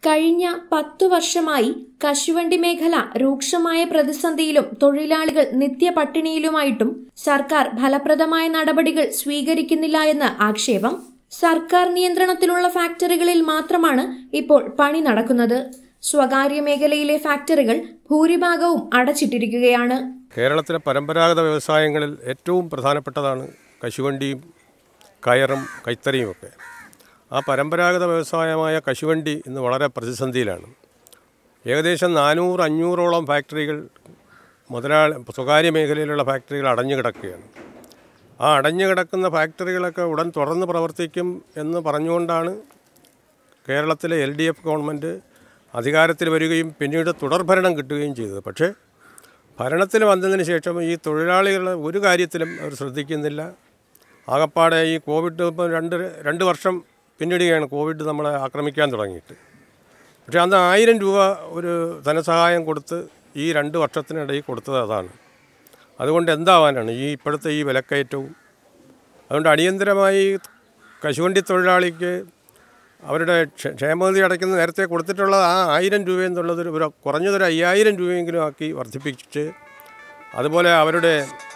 കഴിഞ്ഞ പത്തു വർഷമായി കശുവണ്ടി മേഖല രൂക്ഷമായ പ്രതിസന്ധിയിലും തൊഴിലാളികൾ നിത്യ പട്ടിണിയിലുമായിട്ടും സർക്കാർ ഫലപ്രദമായ നടപടികൾ സ്വീകരിക്കുന്നില്ല എന്ന് ആക്ഷേപം സർക്കാർ നിയന്ത്രണത്തിലുള്ള ഫാക്ടറികളിൽ മാത്രമാണ് ഇപ്പോൾ പണി നടക്കുന്നത് സ്വകാര്യ മേഖലയിലെ ഫാക്ടറികൾ ഭൂരിഭാഗവും അടച്ചിട്ടിരിക്കുകയാണ് കേരളത്തിലെ പരമ്പരാഗത വ്യവസായങ്ങളിൽ ഏറ്റവും പ്രധാനപ്പെട്ടതാണ് കശുവണ്ടിയും കയറും കൈത്തറിയുമൊക്കെ ആ പരമ്പരാഗത വ്യവസായമായ കശുവണ്ടി ഇന്ന് വളരെ പ്രതിസന്ധിയിലാണ് ഏകദേശം നാനൂറ് അഞ്ഞൂറോളം ഫാക്ടറികൾ മുതലാളി സ്വകാര്യ മേഖലയിലുള്ള ഫാക്ടറികൾ അടഞ്ഞു കിടക്കുകയാണ് ആ അടഞ്ഞു കിടക്കുന്ന ഫാക്ടറികളൊക്കെ ഉടൻ തുറന്ന് പ്രവർത്തിക്കും എന്ന് പറഞ്ഞുകൊണ്ടാണ് കേരളത്തിലെ എൽ ഡി എഫ് ഗവൺമെൻറ് അധികാരത്തിൽ വരികയും പിന്നീട് തുടർഭരണം കിട്ടുകയും ചെയ്തത് പക്ഷേ ഭരണത്തിൽ വന്നതിന് ശേഷം ഈ തൊഴിലാളികളെ ഒരു കാര്യത്തിലും അവർ ശ്രദ്ധിക്കുന്നില്ല ആകപ്പാടെ ഈ കോവിഡ് ഇപ്പം രണ്ട് രണ്ട് വർഷം പിന്നിടുകയാണ് കോവിഡ് നമ്മളെ ആക്രമിക്കാൻ തുടങ്ങിയിട്ട് പക്ഷേ അന്ന് ആയിരം രൂപ ഒരു ധനസഹായം കൊടുത്ത് ഈ രണ്ട് വർഷത്തിനിടയിൽ കൊടുത്തത് അതാണ് അതുകൊണ്ട് എന്താവാനാണ് ഈ ഇപ്പോഴത്തെ ഈ വിലക്കയറ്റവും അതുകൊണ്ട് അടിയന്തരമായി കശുവണ്ടി തൊഴിലാളിക്ക് അവരുടെ ക്ഷ- ക്ഷേമനിധി അടയ്ക്കുന്ന നേരത്തെ കൊടുത്തിട്ടുള്ള ആ ആയിരം രൂപ എന്നുള്ളത് ഒരു കുറഞ്ഞതൊരു അയ്യായിരം രൂപയെങ്കിലും ആക്കി വർദ്ധിപ്പിച്ച് അതുപോലെ അവരുടെ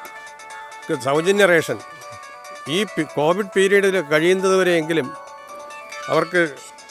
സൗജന്യ റേഷൻ ഈ പി- കോവിഡ് പീരീഡിൽ കഴിയുന്നതുവരെയെങ്കിലും അവർക്ക്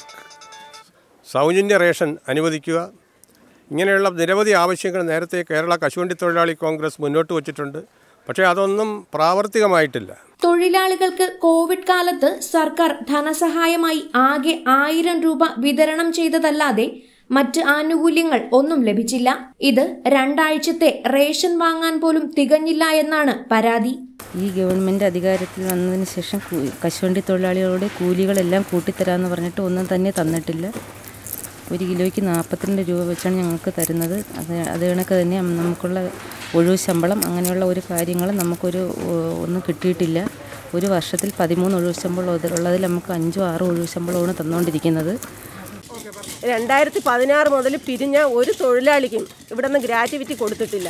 സൗജന്യ റേഷൻ അനുവദിക്കുക ഇങ്ങനെയുള്ള നിരവധി ആവശ്യങ്ങൾ നേരത്തെ കേരള കശുവണ്ടി തൊഴിലാളി കോൺഗ്രസ് മുന്നോട്ട് വച്ചിട്ടുണ്ട് പക്ഷേ അതൊന്നും പ്രാവർത്തികമായിട്ടില്ല തൊഴിലാളികൾക്ക് കോവിഡ് കാലത്ത് സർക്കാർ ധനസഹായമായി ആകെ ആയിരം രൂപ വിതരണം ചെയ്തതല്ലാതെ മറ്റ് ആനുകൂല്യങ്ങൾ ഒന്നും ലഭിച്ചില്ല ഇത് രണ്ടാഴ്ചത്തെ റേഷൻ വാങ്ങാൻ പോലും തികഞ്ഞില്ല എന്നാണ് പരാതി ഈ ഗവൺമെൻറ് അധികാരത്തിൽ വന്നതിന് ശേഷം കൂ- കശുവണ്ടി തൊഴിലാളികളുടെ കൂലികളെല്ലാം കൂട്ടിത്തരാമെന്ന് പറഞ്ഞിട്ട് ഒന്നും തന്നെ തന്നിട്ടില്ല ഒരു കിലോയ്ക്ക് നാൽപ്പത്തിരണ്ട് രൂപ വെച്ചാണ് ഞങ്ങൾക്ക് തരുന്നത് അത് അത് കണക്ക് തന്നെ നമുക്കുള്ള ഒഴിവ് ശമ്പളം അങ്ങനെയുള്ള ഒരു കാര്യങ്ങൾ നമുക്കൊരു ഏഹ്, ഒന്നും കിട്ടിയിട്ടില്ല ഒരു വർഷത്തിൽ പതിമൂന്ന് ഒഴിവ് ശമ്പളം ഉള്ളത്- ഉള്ളതിൽ നമുക്ക് അഞ്ചോ ആറോ ഒഴിവ് ശമ്പളമാണ് തന്നുകൊണ്ടിരിക്കുന്നത് രണ്ടായിരത്തി പതിനാറ് മുതൽ പിരിഞ്ഞ ഒരു തൊഴിലാളിക്കും ഇവിടെ നിന്ന് ഗ്രാറ്റുവിറ്റി കൊടുത്തിട്ടില്ല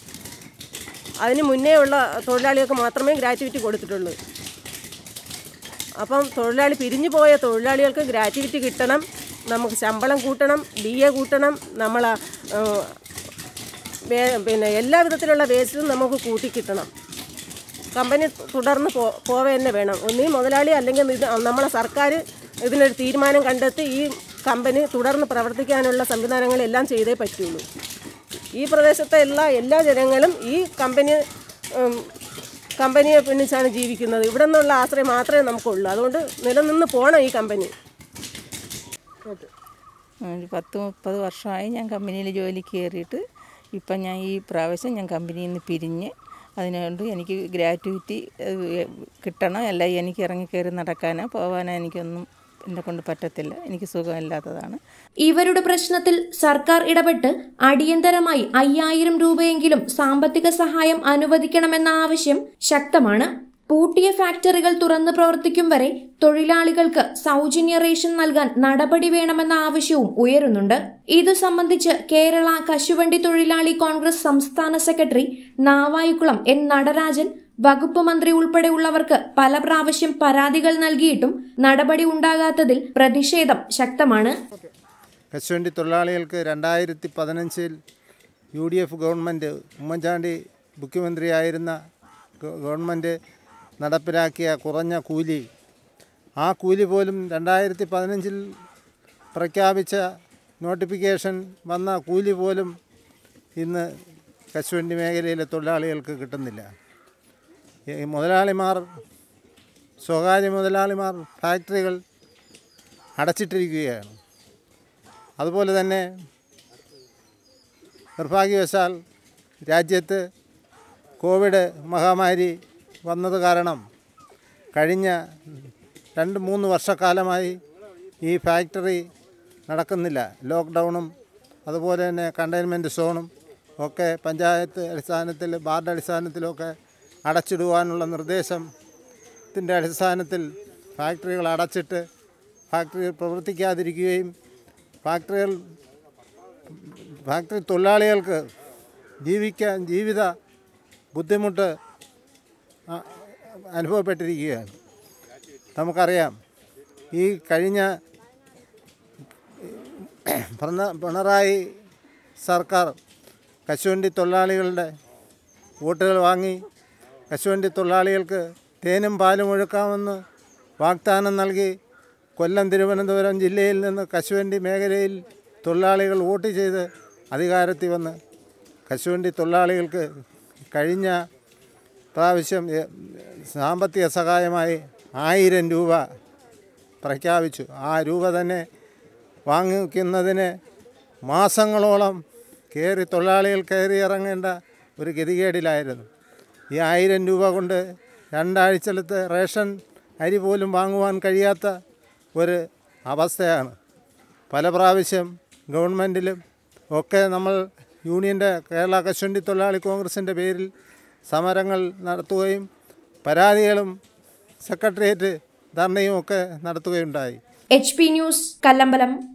അതിന് മുന്നേ ഉള്ള തൊഴിലാളികൾക്ക് മാത്രമേ ഗ്രാറ്റുവിറ്റി കൊടുത്തിട്ടുള്ളൂ അപ്പം തൊഴിലാളി പിരിഞ്ഞു പോയ തൊഴിലാളികൾക്ക് ഗ്രാറ്റുവിറ്റി കിട്ടണം നമുക്ക് ശമ്പളം കൂട്ടണം ഡി എ കൂട്ടണം നമ്മൾ പിന്നെ എല്ലാ വിധത്തിലുള്ള വേസ്റ്റും നമുക്ക് കൂട്ടി കിട്ടണം കമ്പനി തുടർന്ന് പോ പോവുക തന്നെ വേണം ഒന്നീ മുതലാളി അല്ലെങ്കിൽ ഇത് നമ്മളെ സർക്കാർ ഇതിനൊരു തീരുമാനം കണ്ടെത്തി ഈ കമ്പനി തുടർന്ന് പ്രവർത്തിക്കാനുള്ള സംവിധാനങ്ങളെല്ലാം ചെയ്തേ പറ്റുള്ളൂ ഈ പ്രദേശത്തെ എല്ലാ എല്ലാ ജനങ്ങളും ഈ കമ്പനി ഉം, കമ്പനിയെ പിന്നിച്ചാണ് ജീവിക്കുന്നത് ഇവിടെ നിന്നുള്ള ആശ്രയം മാത്രമേ നമുക്കുള്ളൂ അതുകൊണ്ട് നിലനിന്ന് പോകണം ഈ കമ്പനി ഒരു പത്ത് മുപ്പത് വർഷമായി ഞാൻ കമ്പനിയിൽ ജോലിക്ക് കയറിയിട്ട് ഇപ്പം ഞാൻ ഈ പ്രാവശ്യം ഞാൻ കമ്പനിയിൽ നിന്ന് പിരിഞ്ഞ് അതിനുകൊണ്ട് എനിക്ക് ഗ്രാറ്റുവിറ്റി ഏഹ്, കിട്ടണം അല്ല എനിക്ക് ഇറങ്ങി കയറി നടക്കാനോ പോകാനോ എനിക്കൊന്നും എന്നെ കൊണ്ട് പറ്റത്തില്ല എനിക്ക് സുഖമില്ലാത്തതാണ് ഇവരുടെ പ്രശ്നത്തിൽ സർക്കാർ ഇടപെട്ട് അടിയന്തരമായി അയ്യായിരം രൂപയെങ്കിലും സാമ്പത്തിക സഹായം അനുവദിക്കണമെന്ന ആവശ്യം ശക്തമാണ് പൂട്ടിയ ഫാക്ടറികൾ തുറന്നു പ്രവർത്തിക്കും വരെ തൊഴിലാളികൾക്ക് സൗജന്യ റേഷൻ നൽകാൻ നടപടി വേണമെന്ന ആവശ്യവും ഉയരുന്നുണ്ട് ഇത് സംബന്ധിച്ച് കേരള കശുവണ്ടി തൊഴിലാളി കോൺഗ്രസ് സംസ്ഥാന സെക്രട്ടറി നാവായിക്കുളം എൻ നടരാജൻ വകുപ്പ് മന്ത്രി ഉൾപ്പെടെയുള്ളവർക്ക് പല പ്രാവശ്യം പരാതികൾ നൽകിയിട്ടും നടപടി ഉണ്ടാകാത്തതിൽ പ്രതിഷേധം ശക്തമാണ് കശുവണ്ടി തൊഴിലാളികൾക്ക് രണ്ടായിരത്തി പതിനഞ്ചിൽ U D F government Oommen Chandy മുഖ്യമന്ത്രിയായിരുന്ന ഗ- ഗവൺമെൻറ് നടപ്പിലാക്കിയ കുറഞ്ഞ കൂലി ആ കൂലി പോലും രണ്ടായിരത്തി പതിനഞ്ചിൽ പ്രഖ്യാപിച്ച നോട്ടിഫിക്കേഷൻ വന്ന കൂലി പോലും ഇന്ന് കശുവണ്ടി മേഖലയിലെ തൊഴിലാളികൾക്ക് കിട്ടുന്നില്ല ഈ മുതലാളിമാർ സ്വകാര്യ മുതലാളിമാർ ഫാക്ടറികൾ അടച്ചിട്ടിരിക്കുകയാണ് അതുപോലെ തന്നെ നിർഭാഗ്യവശാൽ രാജ്യത്ത് കോവിഡ് മഹാമാരി വന്നത് കാരണം കഴിഞ്ഞ രണ്ട് മൂന്ന് വർഷക്കാലമായി ഈ ഫാക്ടറി നടക്കുന്നില്ല ലോക്ക്ഡൗണും അതുപോലെ തന്നെ കണ്ടെയ്ൻമെൻറ്റ് സോണും ഒക്കെ പഞ്ചായത്ത് അടിസ്ഥാനത്തിൽ വാർഡ് അടിസ്ഥാനത്തിലൊക്കെ അടച്ചിടുവാനുള്ള നിർദ്ദേശത്തിൻ്റെ അടിസ്ഥാനത്തിൽ ഫാക്ടറികൾ അടച്ചിട്ട് ഫാക്ടറികൾ പ്രവർത്തിക്കാതിരിക്കുകയും ഫാക്ടറികൾ ഫാക്ടറി തൊഴിലാളികൾക്ക് ജീവിക്കാൻ ജീവിത ബുദ്ധിമുട്ട് അ- അനുഭവപ്പെട്ടിരിക്കുകയാണ് നമുക്കറിയാം ഈ കഴിഞ്ഞ പിണ- പിണറായി സർക്കാർ കശുവണ്ടി തൊഴിലാളികളുടെ വോട്ടുകൾ വാങ്ങി കശുവണ്ടി തൊഴിലാളികൾക്ക് തേനും പാലും ഒഴുക്കാമെന്ന് വാഗ്ദാനം നൽകി കൊല്ലം തിരുവനന്തപുരം ജില്ലയിൽ നിന്ന് കശുവണ്ടി മേഖലയിൽ തൊഴിലാളികൾ വോട്ട് ചെയ്ത് അധികാരത്തിൽ വന്ന് കശുവണ്ടി തൊഴിലാളികൾക്ക് കഴിഞ്ഞ പ്രാവശ്യം എ, സാമ്പത്തിക സഹായമായി ആയിരം രൂപ പ്രഖ്യാപിച്ചു ആ രൂപ തന്നെ വാങ്ങിക്കുന്നതിന് മാസങ്ങളോളം കയറി തൊഴിലാളികൾ കയറി ഇറങ്ങേണ്ട ഒരു ഗതികേടിലായിരുന്നു ഈ ആയിരം രൂപ കൊണ്ട് രണ്ടാഴ്ചലത്തെ റേഷൻ അരി പോലും വാങ്ങുവാൻ കഴിയാത്ത ഒരു അവസ്ഥയാണ് പല പ്രാവശ്യം ഗവൺമെൻറ്റിലും ഒക്കെ നമ്മൾ യൂണിയൻ്റെ കേരള കശുവണ്ടി തൊഴിലാളി കോൺഗ്രസിൻ്റെ പേരിൽ സമരങ്ങൾ നടത്തുകയും പരാതികളും സെക്രട്ടേറിയറ്റ് ധർണയും ഒക്കെ നടത്തുകയുണ്ടായി എച്ച് പി ന്യൂസ് കല്ലമ്പലം